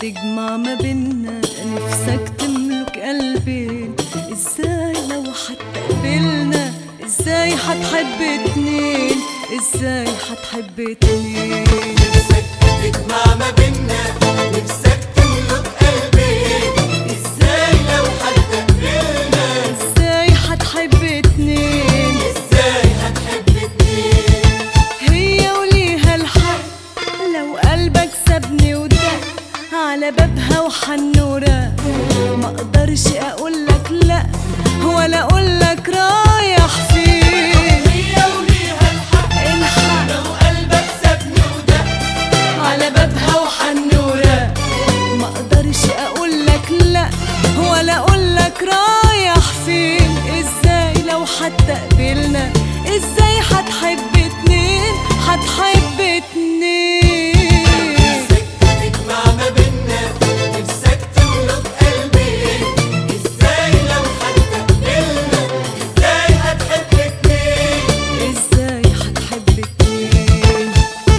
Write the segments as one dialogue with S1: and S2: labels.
S1: تجمع ما بينا نفسك تملك قلبين ازاي لو حتى قبلنا ازاي هتحب اتنين ازاي هتحب اتنين
S2: نفسك تجمع ما بينا نفسك تملك قلبي ازاي لو حد قبلنا
S1: ازاي هتحب اتنين
S2: ازاي هتحب اتنين
S1: هي وليها الحق لو قلبك سابني ودق على بابها وحنورة ما اقدرش اقولك لا ولا اقولك رايح فين
S2: هي وليها الحق
S1: الحق
S2: لو قلبك سابني ودق
S1: على بابها وحنورة ما اقدرش اقولك لا ولا اقولك رايح فين ازاي لو حتى قبلنا ازاي هتحب اتنين هتحب اتنين
S2: نفسك تجمع ما بينا نفسك تملك قلبي ازاي لو حد قبلنا ازاي هتحب اتنين
S1: ازاي هتحب اتنين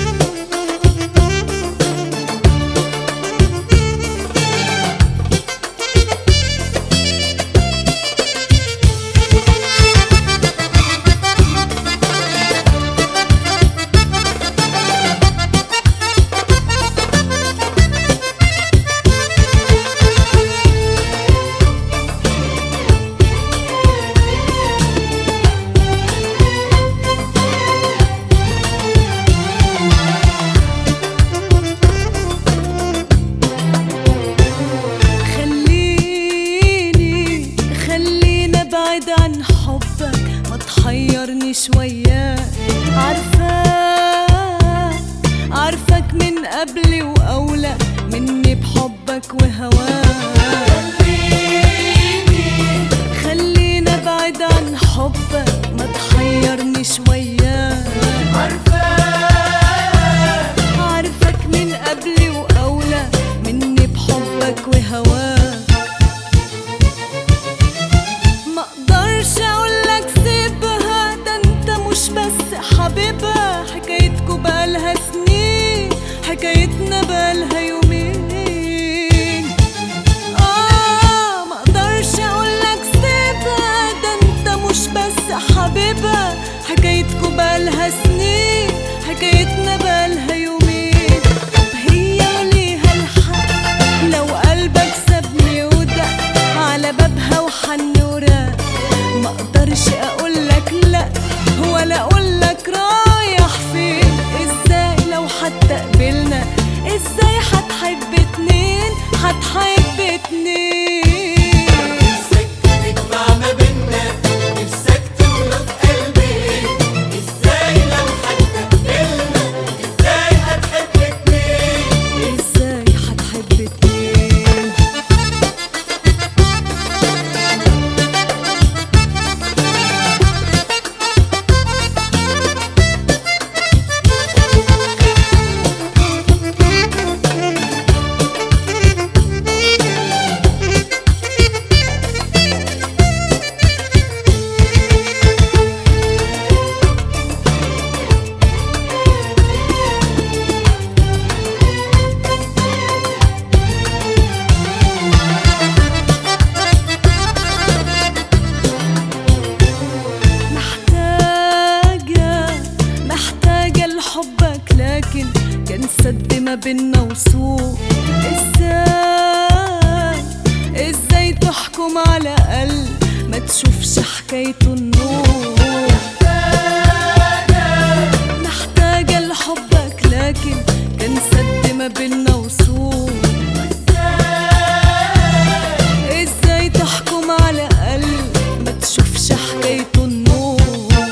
S1: خليني خلينا بعيد عن حبك ما تحيرني شوية عارفاك عارفك من قبلي وأولى مني بحبك وهواك خلينا بعيد عن حبك ما تحيرني شوية عارفك من قبلي وأولى مني بحبك وهواك ما اقدرش اقولك سيبها ده انت مش بس حبيبها حكايتكوا بقالها سنين حكايتنا بقالها يومين اه ما اقدرش اقولك سيبها ده انت مش بس حبيبها حكايتكوا بقالها سنين حكايتنا بقالها يومين طب هي وليها الحق لو قلبك سابني ودق على بابها وحنورة ما اقدرش اقولك لا ولا اقولك رايح فين ازاي لو حتى قبلنا ازاي هتحب اتنين هتحب اتنين
S2: نفسك تجمع ما بينا نفسك تملك قلبي ازاي لو حد قبلنا ازاي هتحب اتنين
S1: ازاي هتحب اتنين محتاجة محتاجة لحبك لكن كان سد ما بينا وسوق ازاي ازاي تحكم على قلب ما تشوفش حكايته النور محتاجة لحبك لكن كان سد ما بينا وسوق ازاي تحكم على قلب ما تشوفش حكايته النور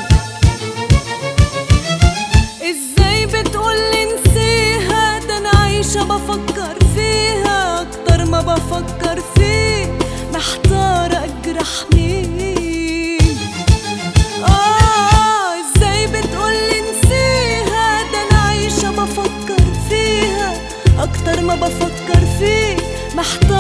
S1: ازاي بتقولي نسيها ده انا عايشة بفكر فيها اكتر ما بفكر فيه محتارة اجرح مين اه ازاي بتقولي نسيها ده انا عايشة بفكر فيها اكتر ما بفكر فيه محتارة